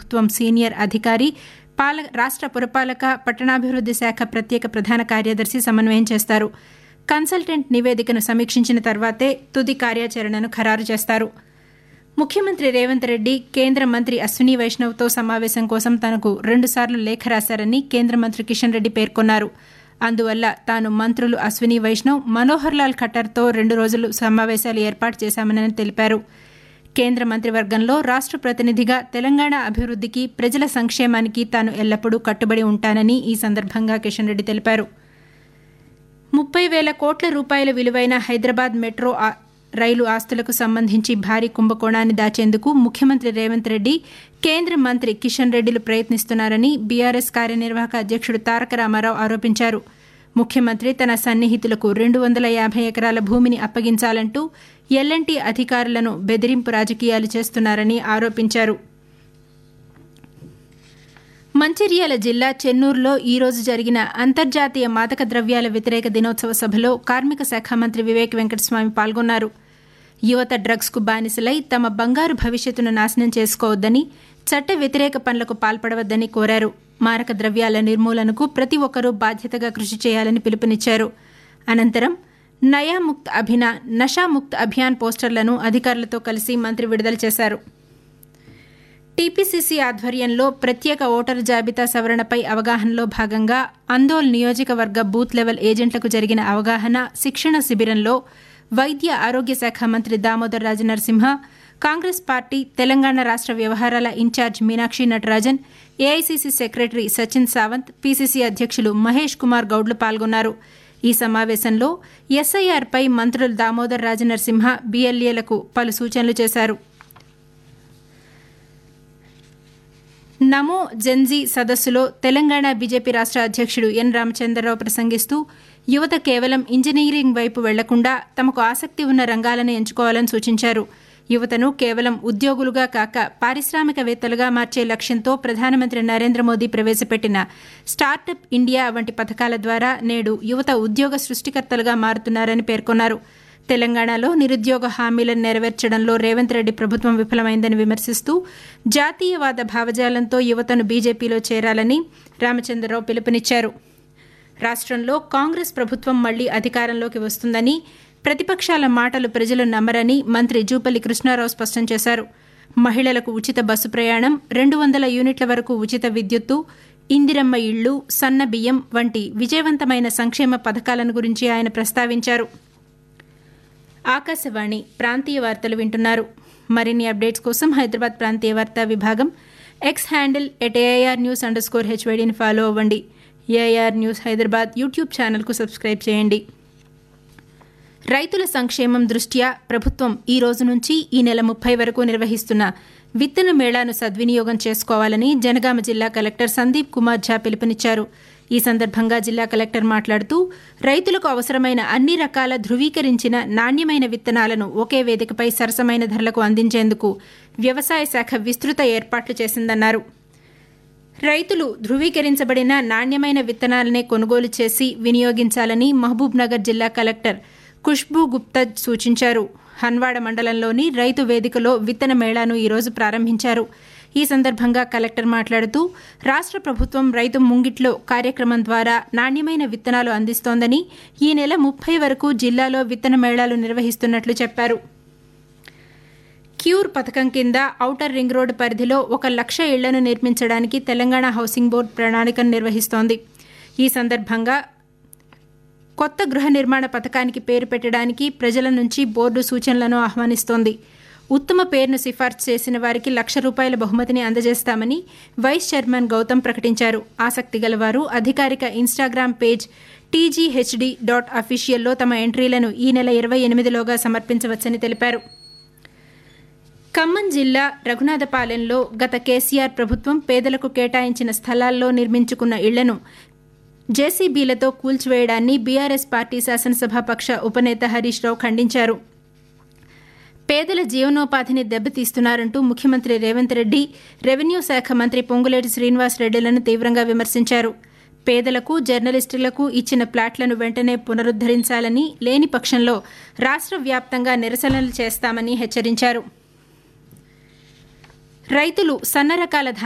ప్రభుత్వం సీనియర్ అధికారి పాల రాష్ట్ర పురపాలక పట్టణాభివృద్ది శాఖ ప్రత్యేక ప్రధాన కార్యదర్శి సమన్వయం చేస్తారు కన్సల్టెంట్ నివేదికను సమీక్షించిన తర్వాతే తుది కార్యాచరణను ఖరారు చేస్తారు ముఖ్యమంత్రి రేవంత్ రెడ్డి కేంద్ర మంత్రి అశ్విని వైష్ణవ్తో సమావేశం కోసం తనకు రెండుసార్లు లేఖ రాశారని కేంద్ర మంత్రి కిషన్ రెడ్డి పేర్కొన్నారు అందువల్ల తాను మంత్రులు అశ్విని వైష్ణవ్ మనోహర్ లాల్ ఖట్టర్తో రెండు రోజులు సమావేశాలు ఏర్పాటు చేశామని తెలిపారు కేంద్ర మంత్రివర్గంలో రాష్ట్ర ప్రతినిధిగా తెలంగాణ అభివృద్ధికి ప్రజల సంక్షేమానికి తాను ఎల్లప్పుడూ కట్టుబడి ఉంటానని ఈ సందర్భంగా కిషన్ రెడ్డి తెలిపారు ముప్పై వేల కోట్ల రూపాయల విలువైన హైదరాబాద్ మెట్రో రైలు ఆస్తులకు సంబంధించి భారీ కుంభకోణాన్ని దాచేందుకు ముఖ్యమంత్రి రేవంత్ రెడ్డి కేంద్ర మంత్రి కిషన్ రెడ్డిలు ప్రయత్నిస్తున్నారని బీఆర్ఎస్ కార్యనిర్వాహక అధ్యక్షుడు తారక రామారావు ఆరోపించారు ముఖ్యమంత్రి తన సన్నిహితులకు రెండు వందల యాభై ఎకరాల భూమిని అప్పగించాలంటూ ఎల్ఎన్టీ అధికారులను బెదిరింపు రాజకీయాలు చేస్తున్నారని ఆరోపించారు మంచిర్యాల జిల్లా చెన్నూరులో ఈ రోజు జరిగిన అంతర్జాతీయ మాదక ద్రవ్యాల వ్యతిరేక దినోత్సవ సభలో కార్మిక శాఖ మంత్రి వివేక్ వెంకటస్వామి పాల్గొన్నారు యువత డ్రగ్స్కు బానిసలై తమ బంగారు భవిష్యత్తును నాశనం చేసుకోవద్దని చట్ట వ్యతిరేక పనులకు పాల్పడవద్దని కోరారు మారక ద్రవ్యాల నిర్మూలనకు ప్రతి ఒక్కరూ బాధ్యతగా కృషి చేయాలని పిలుపునిచ్చారు అనంతరం నయాముక్త్ అభినా నషాముక్త్ అభియాన్ పోస్టర్లను అధికారులతో కలిసి మంత్రి విడుదల చేశారు టీపీసీసీ ఆధ్వర్యంలో ప్రత్యేక ఓటరు జాబితా సవరణపై అవగాహనలో భాగంగా అందోల్ నియోజకవర్గ బూత్ లెవెల్ ఏజెంట్లకు జరిగిన అవగాహన శిక్షణ శిబిరంలో వైద్య ఆరోగ్య శాఖ మంత్రి దామోదర్ రాజ నరసింహ కాంగ్రెస్ పార్టీ తెలంగాణ రాష్ట్ర వ్యవహారాల incharge Meenakshi Natarajan AICC secretary Sachin Sawant PCC అధ్యక్షులు మహేష్ కుమార్ గౌడ్లు పాల్గొన్నారు ఈ సమావేశంలో ఎస్ఐఆర్పై మంత్రులు దామోదర్ రాజనరసింహ బీఎల్ఏలకు పలు సూచనలు చేశారు నమో జెన్జీ సదస్సులో తెలంగాణ బీజేపీ రాష్ట్ర అధ్యక్షుడు ఎన్ రామచంద్రరావు ప్రసంగిస్తూ యువత కేవలం ఇంజనీరింగ్ వైపు వెళ్లకుండా తమకు ఆసక్తి ఉన్న రంగాలను ఎంచుకోవాలని సూచించారు యువతను కేవలం ఉద్యోగులుగా కాక పారిశ్రామికవేత్తలుగా మార్చే లక్ష్యంతో ప్రధానమంత్రి నరేంద్ర మోదీ ప్రవేశపెట్టిన స్టార్టప్ ఇండియా వంటి పథకాల ద్వారా నేడు యువత ఉద్యోగ సృష్టికర్తలుగా మారుతున్నారని పేర్కొన్నారు తెలంగాణలో నిరుద్యోగ హామీలను నెరవేర్చడంలో రేవంత్ రెడ్డి ప్రభుత్వం విఫలమైందని విమర్శిస్తూ జాతీయవాద భావజాలంతో యువతను బీజేపీలో చేరాలని రామచంద్రరావు పిలుపునిచ్చారు రాష్ట్రంలో కాంగ్రెస్ ప్రభుత్వం మళ్లీ అధికారంలోకి వస్తుందని ప్రతిపక్షాల మాటలు ప్రజలు నమ్మరని మంత్రి జూపల్లి కృష్ణారావు స్పష్టం చేశారు మహిళలకు ఉచిత బస్సు ప్రయాణం రెండు వందల యూనిట్ల వరకు ఉచిత విద్యుత్తు ఇందిరమ్మ ఇళ్లు సన్న బియ్యం వంటి విజయవంతమైన సంక్షేమ పథకాలను గురించి ఆయన ప్రస్తావించారు ఆకాశవాణి ప్రాంతీయ వార్తలు వింటున్నారు మరిన్ని అప్డేట్స్ కోసం హైదరాబాద్ ప్రాంతీయ వార్తా విభాగం X handle at AIR news underscore హెచ్వైడీని ఫాలో అవ్వండి ఏఐఆర్ న్యూస్ హైదరాబాద్ యూట్యూబ్ ఛానల్కు సబ్స్క్రైబ్ చేయండి రైతుల సంక్షేమం దృష్ట్యా ప్రభుత్వం ఈ రోజు నుంచి ఈ నెల ముప్పై వరకు నిర్వహిస్తున్న విత్తన మేళాను సద్వినియోగం చేసుకోవాలని జనగామ జిల్లా కలెక్టర్ సందీప్ కుమార్ ఝా పిలుపునిచ్చారు ఈ సందర్భంగా జిల్లా కలెక్టర్ మాట్లాడుతూ రైతులకు అవసరమైన అన్ని రకాల ధృవీకరించిన నాణ్యమైన విత్తనాలను ఒకే వేదికపై సరసమైన ధరలకు అందించేందుకు వ్యవసాయ శాఖ విస్తృత ఏర్పాట్లు చేసిందన్నారు రైతులు ధృవీకరించబడిన నాణ్యమైన విత్తనాలనే కొనుగోలు చేసి వినియోగించాలని మహబూబ్ నగర్ జిల్లా కలెక్టర్ ఖుష్బూ గుప్తా సూచించారు హన్వాడ మండలంలోని రైతు వేదికలో విత్తన మేళాను ఈరోజు ప్రారంభించారు ఈ సందర్భంగా కలెక్టర్ మాట్లాడుతూ రాష్ట్ర ప్రభుత్వం రైతు ముంగిట్లో కార్యక్రమం ద్వారా నాణ్యమైన విత్తనాలు అందిస్తోందని ఈ నెల ముప్పై వరకు జిల్లాలో విత్తన మేళాలు నిర్వహిస్తున్నట్లు చెప్పారు క్యూర్ పథకం కింద ఔటర్ రింగ్ రోడ్డు పరిధిలో ఒక లక్ష ఇళ్లను నిర్మించడానికి తెలంగాణ హౌసింగ్ బోర్డు ప్రణాళికను నిర్వహిస్తోంది ఈ సందర్భంగా కొత్త గృహ నిర్మాణ పథకానికి పేరు పెట్టడానికి ప్రజల నుంచి బోర్డు సూచనలను ఆహ్వానిస్తోంది ఉత్తమ పేరును సిఫార్సు చేసిన వారికి లక్ష రూపాయల బహుమతిని అందజేస్తామని వైస్ చైర్మన్ గౌతమ్ ప్రకటించారు ఆసక్తి గలవారు అధికారిక ఇన్స్టాగ్రామ్ పేజ్ టీజీహెచ్డి డాట్ అఫీషియల్లో తమ ఎంట్రీలను ఈ నెల ఇరవై ఎనిమిదిలోగా సమర్పించవచ్చని తెలిపారు ఖమ్మం జిల్లా రఘునాథపాలెంలో గత కేసీఆర్ ప్రభుత్వం పేదలకు కేటాయించిన స్థలాల్లో నిర్మించుకున్న ఇళ్లను జేసీబీలతో కూల్చివేయడాన్ని బీఆర్ఎస్ పార్టీ శాసనసభాపక్ష ఉపనేత హరీష్ రావు ఖండించారు పేదల జీవనోపాధిని దెబ్బతీస్తున్నారంటూ ముఖ్యమంత్రి రేవంత్ రెడ్డి రెవెన్యూ శాఖ మంత్రి పొంగులేటి శ్రీనివాస్ రెడ్డిలను తీవ్రంగా విమర్శించారు పేదలకు జర్నలిస్టులకు ఇచ్చిన ప్లాట్లను వెంటనే పునరుద్దరించాలని లేని పక్షంలో రాష్ట్ర వ్యాప్తంగా నిరసనలు చేస్తామని హెచ్చరించారు రైతులు సన్న రకాల